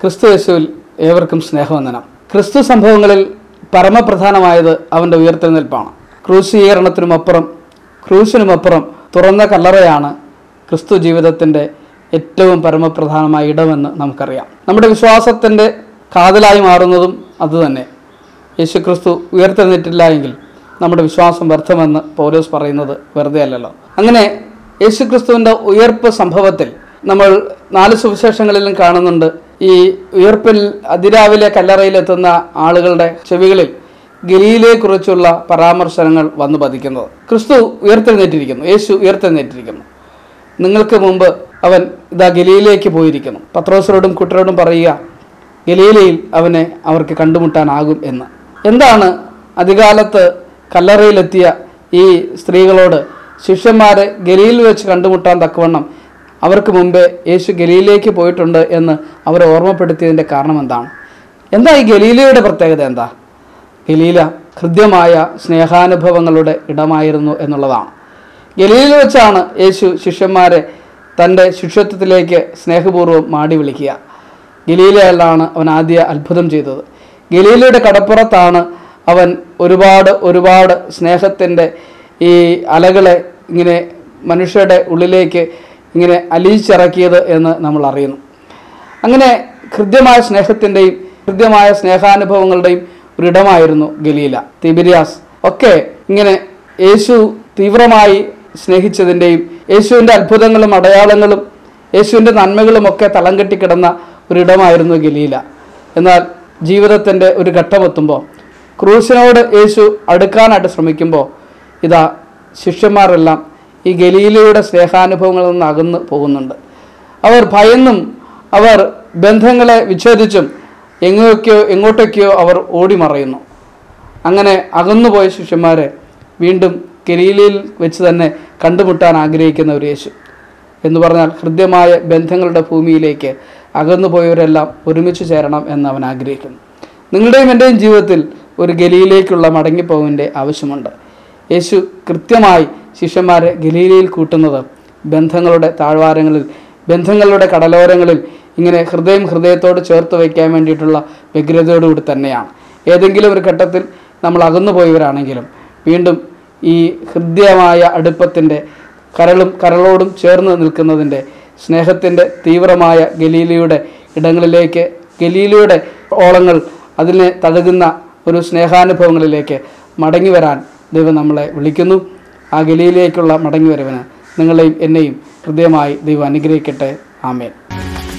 ക്രിസ്തു യേശുവിൽ ഏവർക്കും സ്നേഹവന്ദനം ക്രിസ്തു സംഭവങ്ങളിൽ പരമപ്രധാനമായത് അവൻ്റെ ഉയർത്തെഴുന്നേൽപ്പാണ് ക്രൂശീകരണത്തിനുമപ്പുറം ക്രൂശിനുമപ്പുറം തുറന്ന കല്ലറയാണ് ക്രിസ്തു ജീവിതത്തിൻ്റെ ഏറ്റവും പരമപ്രധാനമായ ഇടമെന്ന് നമുക്കറിയാം നമ്മുടെ വിശ്വാസത്തിൻ്റെ കാതലായി മാറുന്നതും അതുതന്നെ യേശു ക്രിസ്തു ഉയർത്തെഴുന്നേറ്റില്ല എങ്കിൽ നമ്മുടെ വിശ്വാസം വ്യർത്ഥമെന്ന് പൗലോസ് പറയുന്നത് വെറുതെ അല്ലല്ലോ അങ്ങനെ യേശു ക്രിസ്തുവിൻ്റെ ഉയർപ്പ് സംഭവത്തിൽ നമ്മൾ നാല് സുവിശേഷങ്ങളിലും കാണുന്നുണ്ട് ഈ ഉയർപ്പിൽ അതിരാവിലെ കല്ലറയിലെത്തുന്ന ആളുകളുടെ ചെവികളിൽ ഗലീലയെക്കുറിച്ചുള്ള പരാമർശനങ്ങൾ വന്നു പതിക്കുന്നത് ക്രിസ്തു ഉയർത്തെഴുന്നേറ്റിരിക്കുന്നു യേശു ഉയർത്തെഴുന്നേറ്റിരിക്കുന്നു നിങ്ങൾക്ക് മുമ്പ് അവൻ ഇതാ ഗലീലയിലേക്ക് പോയിരിക്കുന്നു പത്രോസരോടും കുട്ടരോടും പറയുക ഗലീലയിൽ അവനെ അവർക്ക് കണ്ടുമുട്ടാനാകും എന്ന് എന്താണ് അധികാലത്ത് കല്ലറയിലെത്തിയ ഈ സ്ത്രീകളോട് ശിഷ്യന്മാരെ ഗലീലിൽ വെച്ച് കണ്ടുമുട്ടാൻ തക്കവണ്ണം അവർക്ക് മുമ്പേ യേശു ഗലീലയിലേക്ക് പോയിട്ടുണ്ട് എന്ന് അവരെ ഓർമ്മപ്പെടുത്തിയതിൻ്റെ കാരണം എന്താണ് എന്താ ഈ ഗലീലയുടെ പ്രത്യേകത എന്താ ഗലീല ഹൃദ്യമായ സ്നേഹാനുഭവങ്ങളുടെ ഇടമായിരുന്നു എന്നുള്ളതാണ് ഗലീലയിൽ വെച്ചാണ് യേശു ശിഷ്യന്മാരെ തൻ്റെ ശിഷ്യത്വത്തിലേക്ക് സ്നേഹപൂർവ്വം മാടി വിളിക്കുക ഗലീലയിലാണ് അവൻ ആദ്യ അത്ഭുതം ചെയ്തത് ഗലീലയുടെ കടപ്പുറത്താണ് അവൻ ഒരുപാട് ഒരുപാട് സ്നേഹത്തിൻ്റെ ഈ അലകളെ ഇങ്ങനെ മനുഷ്യരുടെ ഉള്ളിലേക്ക് ഇങ്ങനെ അലിയിച്ചിറക്കിയത് എന്ന് നമ്മൾ അറിയുന്നു അങ്ങനെ ഹൃദ്യമായ സ്നേഹത്തിൻ്റെയും ഹൃദ്യമായ സ്നേഹാനുഭവങ്ങളുടെയും ഒരിടമായിരുന്നു ഗലീല തിബിരിയാസ് ഒക്കെ ഇങ്ങനെ യേശു തീവ്രമായി സ്നേഹിച്ചതിൻ്റെയും യേശുവിൻ്റെ അത്ഭുതങ്ങളും അടയാളങ്ങളും യേശുവിൻ്റെ നന്മകളും ഒക്കെ തളം കെട്ടിക്കിടന്ന ഒരിടമായിരുന്നു ഗലീല എന്നാൽ ജീവിതത്തിൻ്റെ ഒരു ഘട്ടമെത്തുമ്പോൾ ക്രൂശിനോട് യേശു അടുക്കാനായിട്ട് ശ്രമിക്കുമ്പോൾ ഇതാ ശിഷ്യന്മാരെല്ലാം ഈ ഗലീലയുടെ സ്നേഹാനുഭവങ്ങളിൽ നിന്ന് അകന്നു പോകുന്നുണ്ട് അവർ ഭയന്നും അവർ ബന്ധങ്ങളെ വിച്ഛേദിച്ചും എങ്ങോട്ടൊക്കെയോ എങ്ങോട്ടൊക്കെയോ അവർ ഓടി മറയുന്നു അങ്ങനെ അകന്നുപോയ ശിഷ്യന്മാരെ വീണ്ടും ഗലീലയിൽ വെച്ച് തന്നെ കണ്ടുമുട്ടാൻ ആഗ്രഹിക്കുന്ന ഒരു യേശു എന്ന് പറഞ്ഞാൽ ഹൃദ്യമായ ബന്ധങ്ങളുടെ ഭൂമിയിലേക്ക് അകന്നുപോയവരെല്ലാം ഒരുമിച്ച് ചേരണം എന്ന് അവൻ ആഗ്രഹിക്കുന്നു നിങ്ങളുടെയും എൻ്റെയും ജീവിതത്തിൽ ഒരു ഗലിയിലേക്കുള്ള മടങ്ങിപ്പോവിൻ്റെ ആവശ്യമുണ്ട് യേശു കൃത്യമായി ശിഷ്യന്മാരെ ഗലീലയിൽ കൂട്ടുന്നത് ബന്ധങ്ങളുടെ താഴ്വാരങ്ങളിൽ ബന്ധങ്ങളുടെ കടലോരങ്ങളിൽ ഇങ്ങനെ ഹൃദയം ഹൃദയത്തോട് ചേർത്ത് വയ്ക്കാൻ വേണ്ടിയിട്ടുള്ള വ്യഗ്രതയോടുകൂടി തന്നെയാണ് ഏതെങ്കിലും ഒരു ഘട്ടത്തിൽ നമ്മൾ അകന്നുപോയവരാണെങ്കിലും വീണ്ടും ഈ ഹൃദ്യമായ അടുപ്പത്തിൻ്റെ കരളും കരളോടും ചേർന്ന് നിൽക്കുന്നതിൻ്റെ സ്നേഹത്തിൻ്റെ തീവ്രമായ ഗലീലയുടെ ഇടങ്ങളിലേക്ക് ഗലീലയുടെ ഓളങ്ങൾ അതിനെ തഴുകുന്ന ഒരു സ്നേഹാനുഭവങ്ങളിലേക്ക് മടങ്ങി വരാൻ ദൈവം നമ്മളെ വിളിക്കുന്നു ആ ഗലിയിലേക്കുള്ള മടങ്ങി വരവിന് നിങ്ങളെയും എന്നെയും ഹൃദയമായി ദൈവം അനുഗ്രഹിക്കട്ടെ ആമേൻ